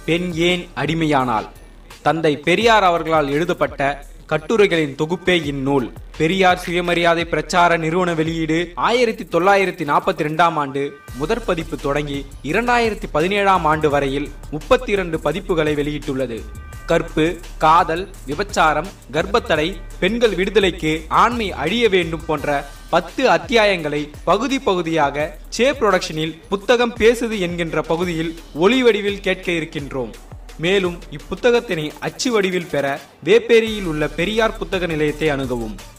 பெண் ஏன் அடிமையானாள் தந்தை பெரியார் அவர்களால் எழுதப்பட்ட கட்டுரைகளின் தொகுப்பே இந்நூல் பெரியார் சுயமரியாதை பிரச்சார நிறுவன வெளியீடு ஆயிரத்தி தொள்ளாயிரத்தி நாற்பத்தி ரெண்டாம் ஆண்டு முதற் பதிப்பு தொடங்கி இரண்டாயிரத்தி பதினேழாம் ஆண்டு வரையில் முப்பத்தி இரண்டு பதிப்புகளை வெளியிட்டுள்ளது கற்பு காதல் விபச்சாரம் கர்ப்பத்தடை பெண்கள் விடுதலைக்கு ஆண்மை அழிய வேண்டும் போன்ற பத்து அத்தியாயங்களை பகுதி பகுதியாக சே புரொடக்ஷனில் புத்தகம் பேசுது என்கின்ற பகுதியில் ஒளி வடிவில் கேட்க இருக்கின்றோம் மேலும் இப்புத்தகத்தினை அச்சு வடிவில் பெற வேப்பேரியில் உள்ள பெரியார் புத்தக நிலையத்தை அணுகவும்